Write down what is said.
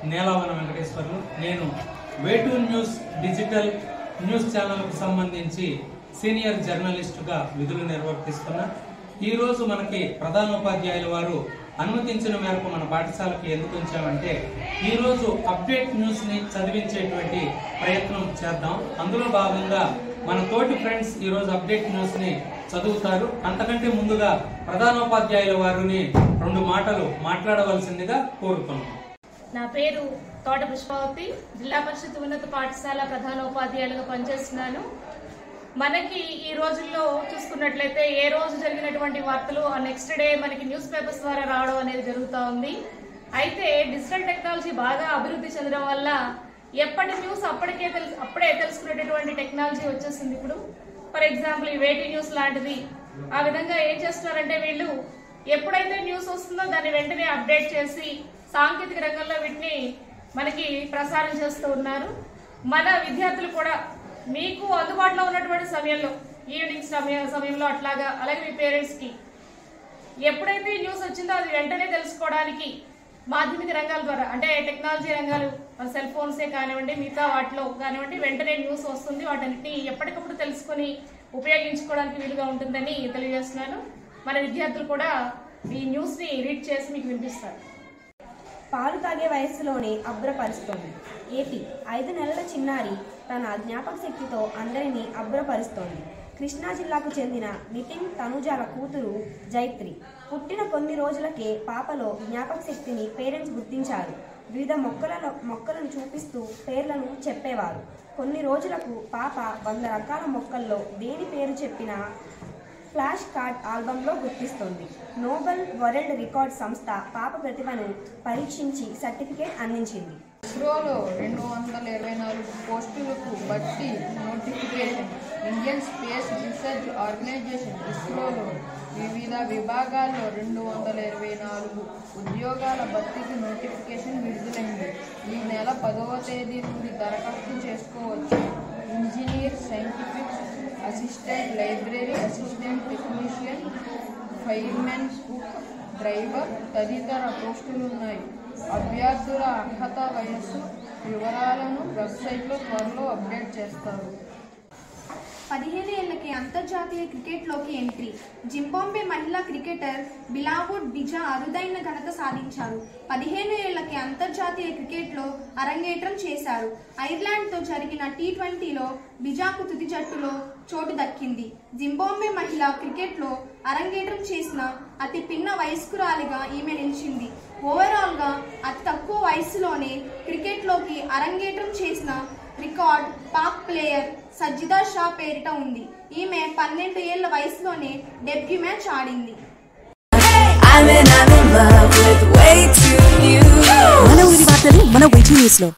నేలావన వెంకటేశ్వర్లు నేను వేటూ news digital news ఛానల్కు సంబంధించి సీనియర్ జర్నలిస్టుగా విధులు నిర్వర్తిస్తున్నా ఈ రోజు మనకి ప్రధానోపాధ్యాయుల వారు అనుమతించిన మేరకు మన పాఠశాలకు ఎందుకు ఉంచామంటే ఈ రోజు అప్డేట్ న్యూస్ ని చదివించేటువంటి ప్రయత్నం చేద్దాం అందులో భాగంగా మన తోటి ఫ్రెండ్స్ ఈ రోజు అప్డేట్ న్యూస్ ని చదువుతారు అంతకంటే ముందుగా ప్రధానోపాధ్యాయుల వారిని రెండు మాటలు మాట్లాడవలసిందిగా కోరుతున్నాం నా పేరు తోట పుష్పావతి జిల్లా పరిషత్ ఉన్నత పాఠశాల ప్రధానోపాధ్యాయులుగా పనిచేస్తున్నాను మనకి ఈ రోజుల్లో చూసుకున్నట్లయితే ఏ రోజు జరిగినటువంటి వార్తలు ఆ నెక్స్ట్ డే మనకి న్యూస్ పేపర్స్ ద్వారా రావడం అనేది జరుగుతూ ఉంది అయితే డిజిటల్ టెక్నాలజీ బాగా అభివృద్ధి చెందడం వల్ల ఎప్పటి న్యూస్ అప్పటికే తెలుసు అప్పుడే తెలుసుకునేటటువంటి టెక్నాలజీ వచ్చేసింది ఇప్పుడు ఫర్ ఎగ్జాంపుల్ ఈ వేటి న్యూస్ లాంటిది ఆ విధంగా ఏం చేస్తున్నారంటే వీళ్ళు ఎప్పుడైతే న్యూస్ వస్తుందో దాన్ని వెంటనే అప్డేట్ చేసి సాంకేతిక రంగంలో వీటిని మనకి ప్రసారం చేస్తూ ఉన్నారు మన విద్యార్థులు కూడా మీకు అందుబాటులో ఉన్నటువంటి సమయంలో ఈవినింగ్ సమయ సమయంలో అట్లాగా అలాగే మీ పేరెంట్స్ కి ఎప్పుడైతే ఈ న్యూస్ వచ్చిందో అది వెంటనే తెలుసుకోవడానికి మాధ్యమిక రంగాల ద్వారా అంటే టెక్నాలజీ రంగాలు మన సెల్ ఫోన్సే కానివ్వండి మిగతా వాటిలో కానివ్వండి వెంటనే న్యూస్ వస్తుంది వాటన్నిటిని ఎప్పటికప్పుడు తెలుసుకొని ఉపయోగించుకోవడానికి వీలుగా ఉంటుందని తెలియజేస్తున్నాను మన విద్యార్థులు కూడా ఈ న్యూస్ ని రీడ్ చేసి మీకు వినిపిస్తారు పాలు తాగే వయస్సులోనే అభ్రపరుస్తోంది ఏపీ ఐదు నెలల చిన్నారి తన జ్ఞాపక శక్తితో అందరినీ అభ్రపరుస్తోంది కృష్ణా జిల్లాకు చెందిన నితిన్ తనుజాల కూతురు జైత్రి పుట్టిన కొన్ని రోజులకే పాపలో జ్ఞాపక శక్తిని పేరెంట్స్ గుర్తించారు వివిధ మొక్కలలో మొక్కలను చూపిస్తూ పేర్లను చెప్పేవారు కొన్ని రోజులకు పాప వంద రకాల మొక్కల్లో దేని పేరు చెప్పినా ఫ్లాష్ కార్డ్ ఆల్బంలో గుర్తిస్తోంది నోబెల్ వరల్డ్ రికార్డ్ సంస్థ పాప ప్రతిభను పరీక్షించి సర్టిఫికేట్ అందించింది ఇస్రోలో రెండు వందల ఇరవై నాలుగు పోస్టులకు బట్టి notification Indian space research organisation ఇస్రోలో వివిధ విభాగాల్లో రెండు వందల ఇరవై నాలుగు ఉద్యోగాల భర్తీకి నోటిఫికేషన్ విడుదలైంది ఈ నెల పదవ తేదీ నుండి దరఖాస్తు చేసుకోవచ్చు engineer scientific assistant library assistant technician firemen cook driver తదితర పోస్టులున్నాయి అభ్యర్థుల అర్హత వయస్సు వివరాలను వెబ్సైట్లో త్వరలో అప్డేట్ చేస్తారు పదిహేను ఏళ్లకి అంతర్జాతీయ క్రికెట్లోకి ఎంట్రీ జింబాంబే మహిళా క్రికెటర్ బిలావుడ్ బిజా అరుదైన ఘనత సాధించారు పదిహేను ఏళ్లకి అంతర్జాతీయ క్రికెట్లో అరంగేట్రం చేశారు ఐర్లాండ్తో జరిగిన టీ ట్వంటీలో బిజాకు తుది జట్టులో చోటు దక్కింది జింబాంబే మహిళా క్రికెట్లో అరంగేట్రం చేసిన అతి పిన్న వయస్కురాలిగా ఈమె నిలిచింది ఓవరాల్గా అతి తక్కువ వయసులోనే క్రికెట్లోకి అరంగేట్రం చేసిన రికార్డ్ పాక్ ప్లేయర్ సజ్జిదా షా పేరిట ఉంది ఈమె పన్నెండు ఏళ్ల వయసులోనే డెబ్యూ మ్యాచ్ ఆడింది I'm in, I'm in love with way too new. మన ఊరి వార్తలు మన వెయిటింగ్ న్యూస్ లో